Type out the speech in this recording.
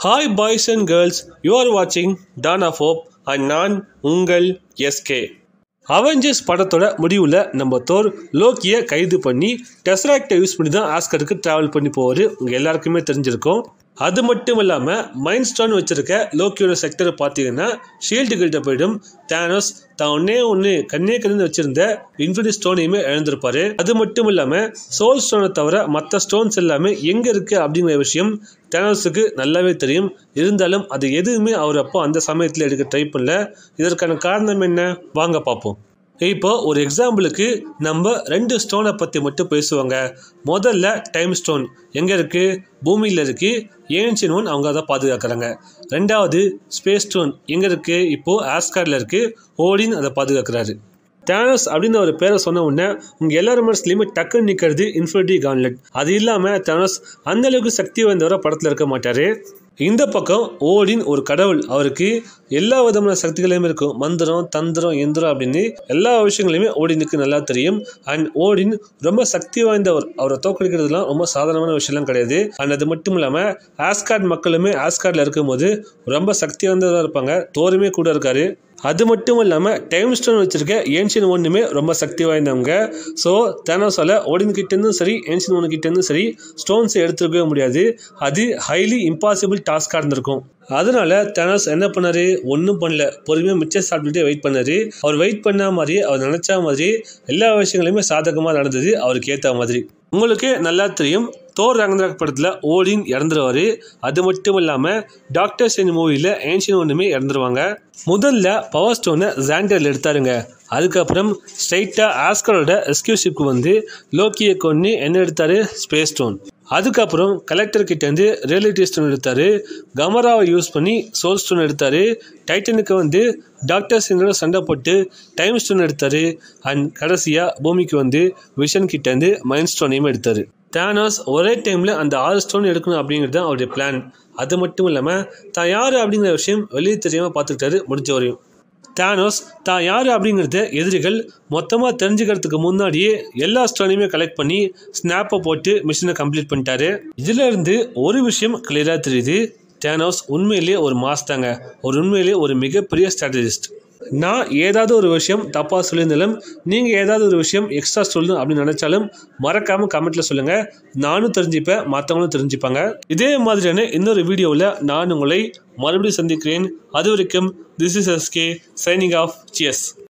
hi boys and girls you are வாட்சிங் dawn of hope and நான் உங்கள் SK Avengers படத்தோட முடிவில் நம்ம தோர் லோக்கியை கைது பண்ணி டெசராக்டை யூஸ் பண்ணி தான் ஆஸ்கருக்கு ட்ராவல் பண்ணி போவார் உங்கள் எல்லாருக்குமே தெரிஞ்சிருக்கும் அது மட்டும் இல்லாமல் மைண்ட் ஸ்டோன் வச்சிருக்க லோக்கியோட செக்டரை பார்த்தீங்கன்னா ஷீல்டு கிட்ட போயிடும் தேனோஸ் தான் ஒன்னே ஒன்று கண்ணே கண்ணு வச்சிருந்த இன்ஃபினிட்டி ஸ்டோனையுமே இழந்திருப்பாரு அது மட்டும் இல்லாமல் சோல் ஸ்டோனை தவிர மற்ற ஸ்டோன்ஸ் எல்லாமே எங்கே இருக்குது அப்படிங்கிற விஷயம் தேனோஸுக்கு நல்லாவே தெரியும் இருந்தாலும் அது எதுவுமே அவர் அப்போ அந்த சமயத்தில் எடுக்க ட்ரை பண்ணல இதற்கான காரணம் என்ன வாங்க பார்ப்போம் இப்போ ஒரு எக்ஸாம்பிளுக்கு நம்ம ரெண்டு ஸ்டோனை பற்றி மட்டும் பேசுவாங்க முதல்ல டைம் ஸ்டோன் எங்கே இருக்குது பூமியில் இருக்குது ஏன்ஷியன் ஒன் அவங்க அதை பாதுகாக்கிறாங்க ரெண்டாவது ஸ்பேஸ் ஸ்டோன் எங்கே இருக்குது இப்போது ஆஸ்கார்டில் இருக்குது ஓடின் அதை பாதுகாக்கிறாரு தேனஸ் அப்படின்னு ஒரு பேரை சொன்ன உடனே உங்கள் எல்லாரும் மனசுலையுமே டக்குன்னு நிற்கிறது இன்ஃபினிட்டி கான்லெட் அது இல்லாமல் தேனஸ் அந்த அளவுக்கு சக்தி வாய்ந்தவரை படத்தில் இருக்க மாட்டார் இந்த பக்கம் ஓடின் ஒரு கடவுள் அவருக்கு எல்லா விதமான சக்திகளையும் இருக்கும் மந்திரம் தந்திரம் எந்திரம் அப்படின்னு எல்லா விஷயங்களையுமே ஓடினுக்கு நல்லா தெரியும் அண்ட் ஓடின் ரொம்ப சக்தி வாய்ந்தவர் அவரை தோக்கடிக்கிறதுலாம் ரொம்ப சாதாரணமான விஷயம்லாம் கிடையாது அண்ட் அது மட்டும் இல்லாமல் ஆஸ்கார்ட் மக்களுமே ஆஸ்கார்டில் இருக்கும்போது ரொம்ப சக்தி வாய்ந்தவராக இருப்பாங்க தோருமே கூட இருக்காரு அது மட்டும் இல்லாமல் டைம் ஸ்டோன் வச்சிருக்க ஏன்ஷியன் ஒன்றுமே ரொம்ப சக்தி வாய்ந்தவங்க ஸோ தேனோஸால் ஓடின் கிட்டேருந்தும் சரி ஏன்ஷியன் ஒன்று கிட்டேருந்தும் சரி ஸ்டோன்ஸை எடுத்துருக்கவே முடியாது அது ஹைலி இம்பாசிபிள் டாஸ்காக இருந்திருக்கும் அதனால தேனோஸ் என்ன பண்ணாரு ஒன்றும் பண்ணல பொறுமையாக மிச்சம் சாப்பிட்டுட்டே வெயிட் பண்ணாரு அவர் வெயிட் பண்ண மாதிரி அவர் நினச்ச மாதிரி எல்லா விஷயங்களையுமே சாதகமாக நடந்தது அவருக்கு ஏற்ற மாதிரி உங்களுக்கு நல்லா தெரியும் தோர் ரங்கநாக் படத்தில் ஓடின் இறந்துருவார் அது மட்டும் இல்லாமல் டாக்டர் சென் மூவியில் ஏன்ஷியன் ஒன்றுமே இறந்துருவாங்க முதல்ல பவர் ஸ்டோனை ஜாண்டரில் எடுத்தாருங்க அதுக்கப்புறம் ஸ்ட்ரைட்டாக ஆஸ்கரோட ரெஸ்கியூ ஷிப்க்கு வந்து லோக்கியை கொண்டு என்ன எடுத்தார் ஸ்பேஸ் ஸ்டோன் அதுக்கப்புறம் கலெக்டர் கிட்டேருந்து ரியாலிட்டி ஸ்டோன் எடுத்தார் கமராவை யூஸ் பண்ணி சோல் ஸ்டோன் எடுத்தார் டைட்டனுக்கு வந்து டாக்டர் சிங்கரோட சண்டை போட்டு டைம் ஸ்டோன் எடுத்தார் அண்ட் கடைசியாக பூமிக்கு வந்து விஷன் கிட்டேருந்து மைண்ட் ஸ்டோனையும் எடுத்தார் தேனாஸ் ஒரே டைமில் அந்த ஆறு ஸ்டோன் எடுக்கணும் அப்படிங்கிறது தான் அவருடைய பிளான் அது மட்டும் இல்லாமல் தான் யார் அப்படிங்கிற விஷயம் வெளியே தெரியாமல் பார்த்துக்கிட்டாரு முடிஞ்ச வரையும் தேனோஸ் தான் யார் அப்படிங்கிறத எதிரிகள் மொத்தமாக தெரிஞ்சுக்கிறதுக்கு முன்னாடியே எல்லா ஸ்டோனையுமே கலெக்ட் பண்ணி ஸ்னாப்பை போட்டு மிஷினை கம்ப்ளீட் பண்ணிட்டாரு இதுல இருந்து ஒரு விஷயம் கிளியராக தெரியுது தேனோஸ் உண்மையிலேயே ஒரு மாஸ் தாங்க ஒரு உண்மையிலேயே ஒரு மிகப்பெரிய ஸ்ட்ராட்டஜிஸ்ட் நான் ஏதாவது ஒரு விஷயம் தப்பாக சொல்லியிருந்தாலும் நீங்கள் ஏதாவது ஒரு விஷயம் எக்ஸ்ட்ரா சொல்லணும் அப்படின்னு நினச்சாலும் மறக்காமல் கமெண்ட்டில் சொல்லுங்கள் நானும் தெரிஞ்சுப்பேன் மற்றவங்களும் தெரிஞ்சுப்பாங்க இதே மாதிரியான இன்னொரு வீடியோவில் நான் உங்களை மறுபடியும் சந்திக்கிறேன் அது வரைக்கும் this is SK signing off சியஸ்